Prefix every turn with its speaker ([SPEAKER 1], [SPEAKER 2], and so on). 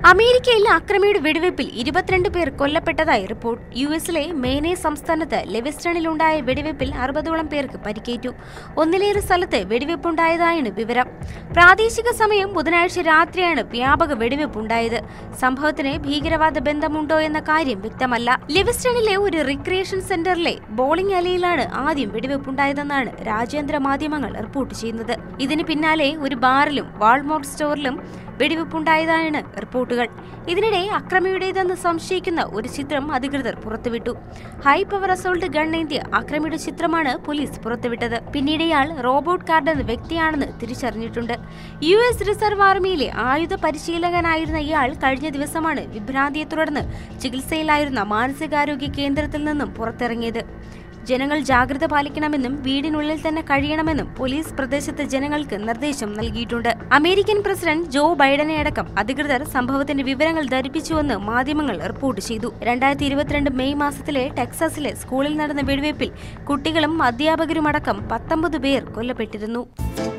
[SPEAKER 1] അമേരിക്കയിൽ അക്രമിയുടെ വെടിവയ്പിൽ ഇരുപത്തിരണ്ട് പേർ കൊല്ലപ്പെട്ടതായി റിപ്പോർട്ട് യു എസിലെ മേനെ സംസ്ഥാനത്ത് ലെവിസ്റ്റണിലുണ്ടായ വെടിവയ്പിൽ അറുപതോളം പേർക്ക് പരിക്കേറ്റു ഒന്നിലേറെ സ്ഥലത്ത് വെടിവയ്പുണ്ടായതായാണ് വിവരം പ്രാദേശിക സമയം ബുധനാഴ്ച രാത്രിയാണ് വ്യാപക വെടിവയ്പുണ്ടായത് സംഭവത്തിന് ഭീകരവാദ ബന്ധമുണ്ടോ എന്ന കാര്യം വ്യക്തമല്ല ലിവിസ്റ്റണിലെ ഒരു റിക്രിയേഷൻ സെന്ററിലെ ബോളിംഗ് അലയിലാണ് ആദ്യം വെടിവയ്പുണ്ടായതെന്നാണ് രാജ്യാന്തര മാധ്യമങ്ങൾ റിപ്പോർട്ട് ചെയ്യുന്നത് ഇതിന് പിന്നാലെ ഒരു ബാറിലും വാൾമോർട്ട് സ്റ്റോറിലും വെടിവെപ്പുണ്ടായതാണ് റിപ്പോർട്ടുകൾ ഇതിനിടെ അക്രമിയുടേതെന്ന് സംശയിക്കുന്ന ഒരു ചിത്രം അധികൃതർ പുറത്തുവിട്ടു ഹൈ പവർ അസോൾട്ട് ഗൺ ഏന്തിയ അക്രമിയുടെ ചിത്രമാണ് പോലീസ് പുറത്തുവിട്ടത് പിന്നീട് ഇയാൾ റോബോട്ട് കാർഡ് എന്ന വ്യക്തിയാണെന്ന് തിരിച്ചറിഞ്ഞിട്ടുണ്ട് യു എസ് റിസർവ് ആർമിയിലെ ആയുധ പരിശീലകനായിരുന്ന ഇയാൾ കഴിഞ്ഞ ദിവസമാണ് വിഭ്രാന്തിയെ തുടർന്ന് ചികിത്സയിലായിരുന്ന മാനസികാരോഗ്യ കേന്ദ്രത്തിൽ നിന്നും പുറത്തിറങ്ങിയത് ജനങ്ങൾ ജാഗ്രത പാലിക്കണമെന്നും വീടിനുള്ളിൽ തന്നെ കഴിയണമെന്നും പോലീസ് പ്രദേശത്തെ ജനങ്ങൾക്ക് നിർദ്ദേശം നൽകിയിട്ടുണ്ട് അമേരിക്കൻ പ്രസിഡന്റ് ജോ ബൈഡനെ അടക്കം അധികൃതർ സംഭവത്തിന്റെ വിവരങ്ങൾ ധരിപ്പിച്ചുവെന്ന് മാധ്യമങ്ങൾ റിപ്പോർട്ട് ചെയ്തു രണ്ടായിരത്തി ഇരുപത്തിരണ്ട് മെയ് മാസത്തിലെ ടെക്സാസിലെ സ്കൂളിൽ നടന്ന വെടിവയ്പിൽ കുട്ടികളും അധ്യാപകരുമടക്കം പത്തൊമ്പത് പേർ കൊല്ലപ്പെട്ടിരുന്നു